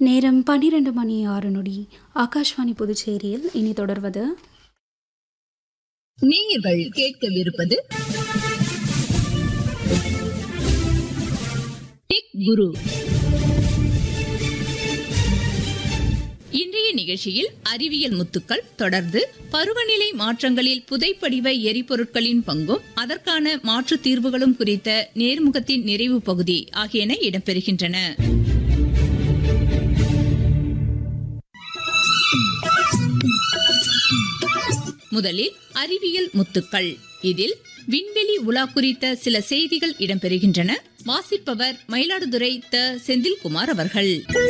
நேரம் பன்னிரண்டு மணி ஆறு நொடி ஆகாஷ்வாணி புதுச்சேரியில் இனி தொடர்வது நேயர்கள் கேட்கவிருப்பது டெக் குரு இன்றைய நிகழ்ச்சியில் அறிவியல் முத்துக்கள் தொடர்ந்து பருவநிலை மாற்றங்களில் புதைப்படிவ எரிபொருட்களின் பங்கும் அதற்கான மாற்று தீர்வுகளும் குறித்த நேர்முகத்தின் நிறைவு பகுதி ஆகியன இடம்பெறுகின்றன முதலில் அறிவியல் முத்துக்கள் இதில் விண்வெளி உலா குறித்த சில செய்திகள் இடம்பெறுகின்றன வாசிப்பவர் மயிலாடுதுறை த செந்தில்குமார் அவர்கள்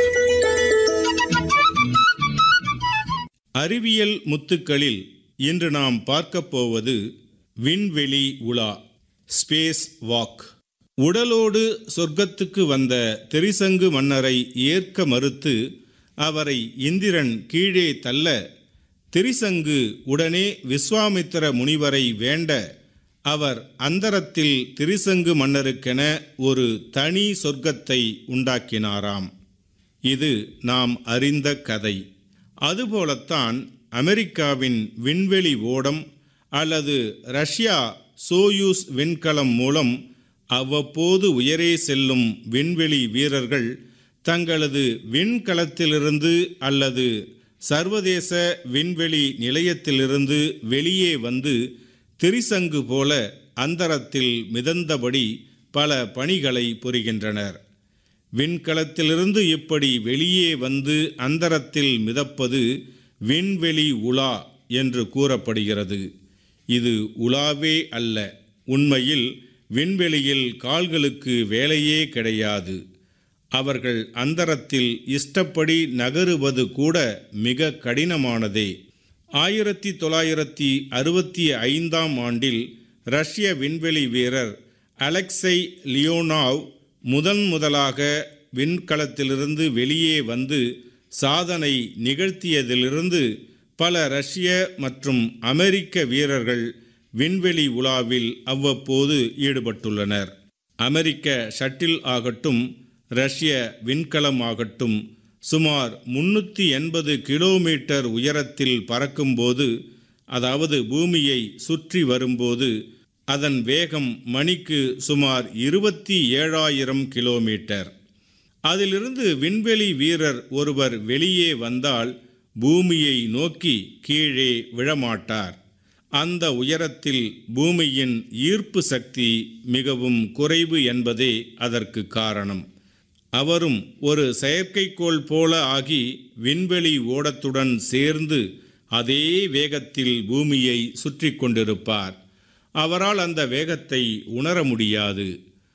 அறிவியல் முத்துக்களில் இன்று நாம் பார்க்கப் போவது விண்வெளி உலா ஸ்பேஸ் வாக் உடலோடு சொர்க்கத்துக்கு வந்த திரிசங்கு மன்னரை ஏற்க மறுத்து அவரை இந்திரன் கீழே தள்ள திரிசங்கு உடனே விஸ்வாமித்திர முனிவரை வேண்ட அவர் அந்தரத்தில் திரிசங்கு மன்னருக்கென ஒரு தனி சொர்க்கத்தை உண்டாக்கினாராம் இது நாம் அறிந்த கதை அதுபோலத்தான் அமெரிக்காவின் விண்வெளி ஓடம் அல்லது ரஷ்யா சோயூஸ் விண்கலம் மூலம் அவ்வப்போது உயரே செல்லும் விண்வெளி வீரர்கள் தங்களது விண்கலத்திலிருந்து அல்லது சர்வதேச விண்வெளி நிலையத்திலிருந்து வெளியே வந்து திரிசங்கு போல அந்தரத்தில் மிதந்தபடி பல பணிகளை புரிகின்றனர் விண்கலத்திலிருந்து இப்படி வெளியே வந்து அந்தரத்தில் மிதப்பது விண்வெளி உலா என்று கூறப்படுகிறது இது உலாவே அல்ல உண்மையில் விண்வெளியில் கால்களுக்கு வேலையே கிடையாது அவர்கள் அந்தரத்தில் இஷ்டப்படி நகருவது கூட மிக கடினமானதே ஆயிரத்தி தொள்ளாயிரத்தி அறுபத்தி ஐந்தாம் ஆண்டில் ரஷ்ய விண்வெளி வீரர் அலெக்சை லியோனாவ் முதன் முதலாக விண்கலத்திலிருந்து வெளியே வந்து சாதனை நிகழ்த்தியதிலிருந்து பல ரஷ்ய மற்றும் அமெரிக்க வீரர்கள் விண்வெளி உலாவில் அவ்வப்போது ஈடுபட்டுள்ளனர் அமெரிக்க ஷட்டில் ஆகட்டும் ரஷ்ய விண்கலம் ஆகட்டும் சுமார் முன்னூற்றி எண்பது கிலோமீட்டர் உயரத்தில் பறக்கும்போது அதாவது பூமியை சுற்றி வரும்போது அதன் வேகம் மணிக்கு சுமார் இருபத்தி ஏழாயிரம் கிலோமீட்டர் அதிலிருந்து விண்வெளி வீரர் ஒருவர் வெளியே வந்தால் பூமியை நோக்கி கீழே விழமாட்டார் அந்த உயரத்தில் பூமியின் ஈர்ப்பு சக்தி மிகவும் குறைவு என்பதே அதற்கு காரணம் அவரும் ஒரு செயற்கைக்கோள் போல ஆகி விண்வெளி ஓடத்துடன் சேர்ந்து அதே வேகத்தில் பூமியை சுற்றி கொண்டிருப்பார் அவரால் அந்த வேகத்தை உணர முடியாது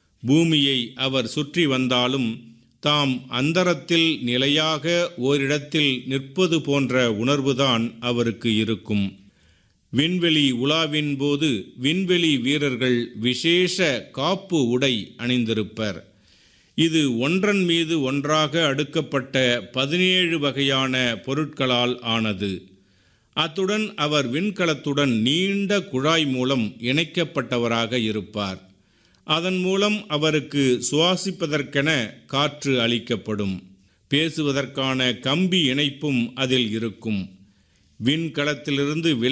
பூமியை அவர் சுற்றி வந்தாலும் தாம் அந்தரத்தில் நிலையாக ஓரிடத்தில் நிற்பது போன்ற உணர்வுதான் அவருக்கு இருக்கும் விண்வெளி உலாவின் போது விண்வெளி வீரர்கள் விசேஷ காப்பு உடை அணிந்திருப்பர் இது ஒன்றன் மீது ஒன்றாக அடுக்கப்பட்ட பதினேழு வகையான பொருட்களால் ஆனது அத்துடன் அவர் விண்கலத்துடன் நீண்ட குழாய் மூலம் இணைக்கப்பட்டவராக இருப்பார் அதன் மூலம் அவருக்கு சுவாசிப்பதற்கென காற்று அளிக்கப்படும் பேசுவதற்கான கம்பி இணைப்பும் அதில் இருக்கும் விண்கலத்திலிருந்து